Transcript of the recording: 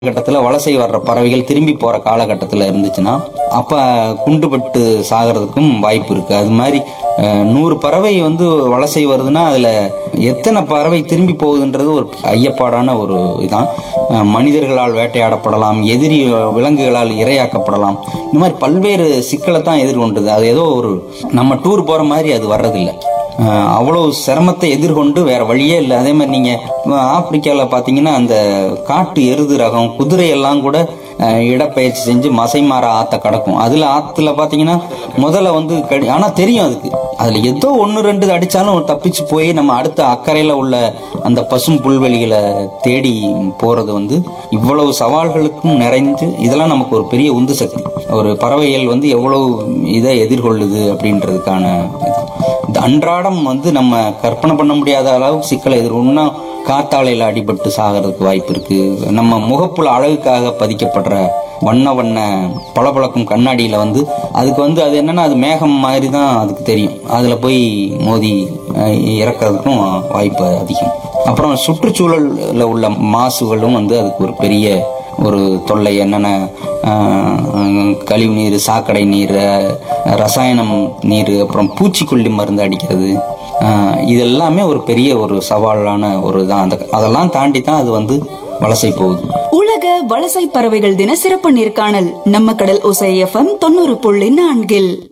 காலகட்டத்தில் வலசை வர்ற பறவைகள் திரும்பி போற காலகட்டத்தில் இருந்துச்சுன்னா அப்ப குண்டுபட்டு சாகிறதுக்கும் வாய்ப்பு இருக்கு அது மாதிரி அஹ், நூறு பறவை வந்து வலசை வருதுன்னா அதுல எத்தனை பறவை திரும்பி போகுதுன்றது ஒரு ஐயப்பாடான ஒரு இதான் அஹ், மனிதர்களால் வேட்டையாடப்படலாம் எதிரி விலங்குகளால் இரையாக்கப்படலாம் இந்த மாதிரி பல்வேறு சிக்கலை தான் எதிர்கொண்டது அது ஏதோ ஒரு நம்ம டூர் போற மாதிரி அது வர்றதில்லை அஹ் அவ்வளவு சிரமத்தை எதிர்கொண்டு வேற வழியே இல்லை அதே மாதிரி நீங்க அஹ் ஆப்பிரிக்கால பாத்தீங்கன்னா அந்த காட்டு எருது ரகம் குதிரை எல்லாம் கூட அஹ் இடப்பெயர்ச்சி செஞ்சு மசைமாற ஆத்த கடக்கும் அதுல ஆத்துல பாத்தீங்கன்னா முதல்ல வந்து கடி ஆனா தெரியும் அதுக்கு அதுல ஏதோ ஒன்னு ரெண்டு அடிச்சாலும் தப்பிச்சு போய் நம்ம அடுத்த அக்கறையில உள்ள அந்த பசும் புல்வெளிகளை தேடி போறது வந்து இவ்வளவு சவால்களுக்கும் நிறைந்து இதெல்லாம் நமக்கு ஒரு பெரிய உந்து சக்தி ஒரு பறவைகள் வந்து எவ்வளவு இதை எதிர்கொள்ளுது அப்படின்றதுக்கான இது. இந்த அன்றாடம் வந்து நம்ம கற்பனை பண்ண முடியாத அளவுக்கு சிக்கலை எதிர்கொண்டா காத்தாலையில் அடிபட்டு சாகிறதுக்கு வாய்ப்பு இருக்கு நம்ம முகப்புல அழகுக்காக பதிக்கப்படுற வண்ண வண்ண பளபளக்கும் கண்ணாடியில வந்து அதுக்கு வந்து அது என்னன்னா அது மேகம் மாதிரி தான் அதுக்கு தெரியும் அதுல போய் மோதி அஹ், இறக்கறதுக்கும் வாய்ப்பு அதிகம் அப்புறம் சுற்றுச்சூழல்ல உள்ள மாசுகளும் வந்து அதுக்கு ஒரு பெரிய ஒரு தொல்லை என்னென்ன ஆஹ், கழிவு நீர் சாக்கடை நீர் அஹ், ரசாயனம் நீர் அப்புறம் பூச்சிக்கொல்லி மருந்து அடிக்கிறது ஆஹ், இது எல்லாமே ஒரு பெரிய ஒரு சவாலான ஒரு தான் அந்த அதெல்லாம் தாண்டி தான் அது வந்து வலசை போகுது உலக வலசை பறவைகள் தின சிறப்பு நேர்காணல் நம்ம கடல் ஒசை எஃப்எம் தொண்ணூறு புள்ளி நான்கில்